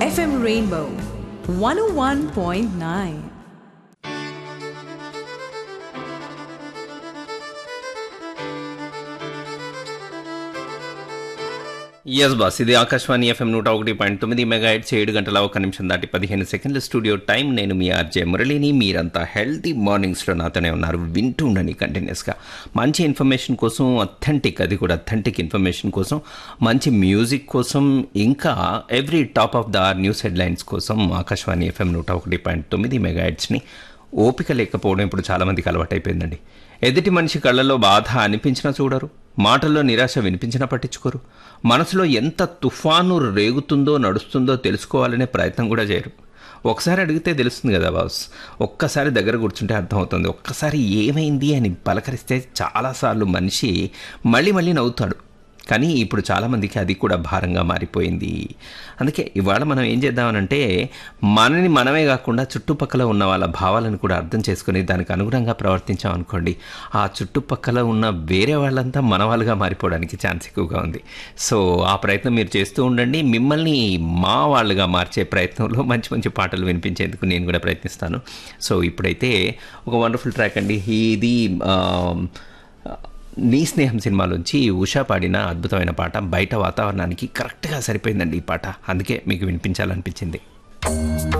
FM Rainbow 101.9. Yes boss ఇది Akashvani FM నూట ఒకటి పాయింట్ తొమ్మిది మెగా హెడ్స్ ఏడు గంటల ఒక నిమిషం దాటి పదిహేను సెకండ్ల స్టూడియో టైం నేను మీ ఆర్జే మురళిని మీరంతా హెల్తీ మార్నింగ్స్లో నాతోనే ఉన్నారు వింటూ ఉండండి కంటిన్యూస్గా మంచి ఇన్ఫర్మేషన్ కోసం అథెంటిక్ అది కూడా అథెంటిక్ ఇన్ఫర్మేషన్ కోసం మంచి మ్యూజిక్ కోసం ఇంకా every top of the news headlines కోసం ఆకాశవాణి ఎఫ్ఎం నూట ఒకటి పాయింట్ తొమ్మిది మెగా హెడ్స్ని ఓపిక లేకపోవడం ఇప్పుడు చాలామందికి అలవాటైపోయిందండి ఎదుటి మనిషి కళ్ళల్లో బాధ అనిపించినా చూడరు మాటల్లో నిరాశ వినిపించినా పట్టించుకోరు మనసులో ఎంత తుఫాను రేగుతుందో నడుస్తుందో తెలుసుకోవాలనే ప్రయత్నం కూడా చేయరు ఒకసారి అడిగితే తెలుస్తుంది కదా బాస్ ఒక్కసారి దగ్గర కూర్చుంటే అర్థమవుతుంది ఒక్కసారి ఏమైంది అని పలకరిస్తే చాలాసార్లు మనిషి మళ్ళీ మళ్ళీ నవ్వుతాడు కానీ ఇప్పుడు చాలామందికి అది కూడా భారంగా మారిపోయింది అందుకే ఇవాళ మనం ఏం చేద్దామనంటే మనని మనమే కాకుండా చుట్టుపక్కల ఉన్న వాళ్ళ భావాలను కూడా అర్థం చేసుకుని దానికి అనుగుణంగా ప్రవర్తించాం అనుకోండి ఆ చుట్టుపక్కల ఉన్న వేరే వాళ్ళంతా మన వాళ్ళుగా మారిపోవడానికి ఛాన్స్ ఎక్కువగా ఉంది సో ఆ ప్రయత్నం మీరు చేస్తూ ఉండండి మిమ్మల్ని మా వాళ్ళుగా మార్చే ప్రయత్నంలో మంచి మంచి పాటలు వినిపించేందుకు నేను కూడా ప్రయత్నిస్తాను సో ఇప్పుడైతే ఒక వండర్ఫుల్ ట్రాక్ అండి ఇది ఆ, నీ స్నేహం సినిమాలోంచి ఉషా పాడిన అద్భుతమైన పాట బయట వాతావరణానికి కరెక్ట్గా సరిపోయిందండి ఈ పాట అందుకే మీకు వినిపించాలనిపించింది